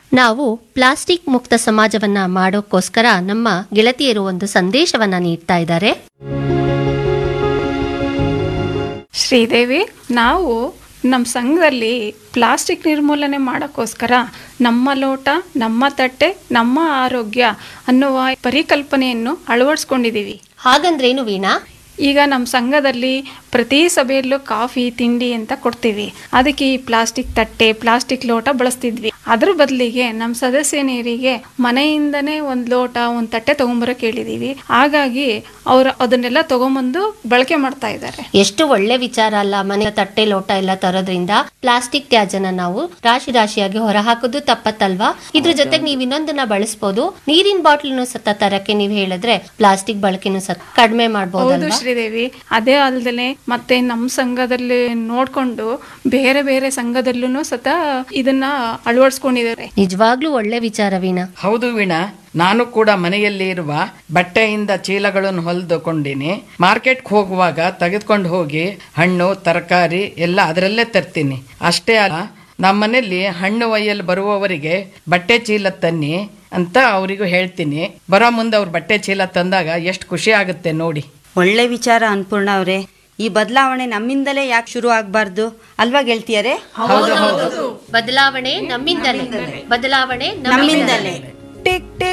ನಾವು ಪ್ಲಾಸ್ಟಿಕ್ ಮುಕ್ತ ಸಮಾಜವನ್ನ ಮಾಡೋಕ್ಕೋಸ್ಕರ ನಮ್ಮ ಗೆಳತಿಯರು ಒಂದು ಸಂದೇಶವನ್ನ ನೀಡ್ತಾ ಇದ್ದಾರೆ ಶ್ರೀದೇವಿ ನಾವು ನಮ್ಮ ಸಂಘದಲ್ಲಿ ಪ್ಲಾಸ್ಟಿಕ್ ನಿರ್ಮೂಲನೆ ಮಾಡೋಕ್ಕೋಸ್ಕರ ನಮ್ಮ ಲೋಟ ನಮ್ಮ ತಟ್ಟೆ ನಮ್ಮ ಆರೋಗ್ಯ ಅನ್ನುವ ಪರಿಕಲ್ಪನೆಯನ್ನು ಅಳವಡಿಸ್ಕೊಂಡಿದ್ದೀವಿ ಹಾಗಂದ್ರೇನು ವೀಣಾ ಈಗ ನಮ್ಮ ಸಂಘದಲ್ಲಿ ಪ್ರತಿ ಸಭೆಯಲ್ಲೂ ಕಾಫಿ ತಿಂಡಿ ಅಂತ ಕೊಡ್ತೀವಿ ಅದಕ್ಕೆ ಈ ಪ್ಲಾಸ್ಟಿಕ್ ತಟ್ಟೆ ಪ್ಲಾಸ್ಟಿಕ್ ಲೋಟ ಬಳಸ್ತಿದ್ವಿ ಅದ್ರ ಬದಲಿಗೆ ನಮ್ಮ ಸದಸ್ಯನಿಯರಿಗೆ ಮನೆಯಿಂದನೇ ಒಂದು ಲೋಟ ಒಂದು ತಟ್ಟೆ ತಗೊಂಬರೋಕೆ ಹೇಳಿದೀವಿ ಹಾಗಾಗಿ ಅವರು ಅದನ್ನೆಲ್ಲ ತಗೊಂಬಂದು ಬಳಕೆ ಮಾಡ್ತಾ ಇದ್ದಾರೆ ಎಷ್ಟು ಒಳ್ಳೆ ವಿಚಾರ ಅಲ್ಲ ಮನೆ ತಟ್ಟೆ ಲೋಟ ಎಲ್ಲ ತರೋದ್ರಿಂದ ಪ್ಲಾಸ್ಟಿಕ್ ತ್ಯಾಜ್ಯನ ನಾವು ರಾಶಿ ರಾಶಿಯಾಗಿ ಹೊರಹಾಕೋದು ತಪ್ಪತ್ತಲ್ವಾ ಇದ್ರ ಜೊತೆಗೆ ನೀವು ಇನ್ನೊಂದನ್ನ ಬಳಸ್ಬೋದು ನೀರಿನ ಬಾಟ್ಲನ್ನು ಸತ ತರಕ್ಕೆ ನೀವು ಹೇಳಿದ್ರೆ ಪ್ಲಾಸ್ಟಿಕ್ ಬಳಕೆನೂ ಸತ ಕಡಿಮೆ ಹೌದು ಮಾಡಬಹುದಲ್ವಾ ಶ್ರೀದೇವಿ ಅದೇ ಅಲ್ದಲೆ ಮತ್ತೆ ನಮ್ಮ ಸಂಘದಲ್ಲಿ ನೋಡ್ಕೊಂಡು ಬೇರೆ ಬೇರೆ ಸಂಘದಲ್ಲೂ ಸತ ಇದನ್ನ ಅಳವಡಿಸ್ಕೊಂಡಿದ್ದಾರೆ ನಿಜವಾಗ್ಲೂ ಒಳ್ಳೆ ವಿಚಾರ ವೀಣಾ ಹೌದು ವೀಣಾ ನಾನು ಕೂಡ ಮನೆಯಲ್ಲಿ ಇರುವ ಬಟ್ಟೆಯಿಂದ ಚೀಲಗಳನ್ನು ಹೊಲಿದುಕೊಂಡಿನಿ ಮಾರ್ಕೆಟ್ಗೆ ಹೋಗುವಾಗ ತೆಗೆದುಕೊಂಡು ಹೋಗಿ ಹಣ್ಣು ತರಕಾರಿ ಎಲ್ಲ ಅದರಲ್ಲೇ ತರ್ತೀನಿ ಅಷ್ಟೇ ಅಲ್ಲ ನಮ್ಮ ಮನೆಯಲ್ಲಿ ಹಣ್ಣು ಒಯ್ಯಲು ಬರುವವರಿಗೆ ಬಟ್ಟೆ ಚೀಲ ತನ್ನಿ ಅಂತ ಅವರಿಗೂ ಹೇಳ್ತೀನಿ ಬರೋ ಮುಂದೆ ಅವ್ರು ಬಟ್ಟೆ ಚೀಲ ತಂದಾಗ ಎಷ್ಟು ಖುಷಿ ಆಗುತ್ತೆ ನೋಡಿ ಒಳ್ಳೆ ವಿಚಾರ ಅನ್ಪೂರ್ಣ ಅವರೇ ಈ ಬದಲಾವಣೆ ನಮ್ಮಿಂದಲೇ ಯಾಕೆ ಶುರು ಆಗ್ಬಾರ್ದು ಅಲ್ವಾ ಗೆಳ್ತಿಯರೇ ಬದಲಾವಣೆ ನಮ್ಮಿಂದಲೇ ಬದಲಾವಣೆ ನಮ್ಮಿಂದಲೇ ಟಿಕ್ ಟಿಕ್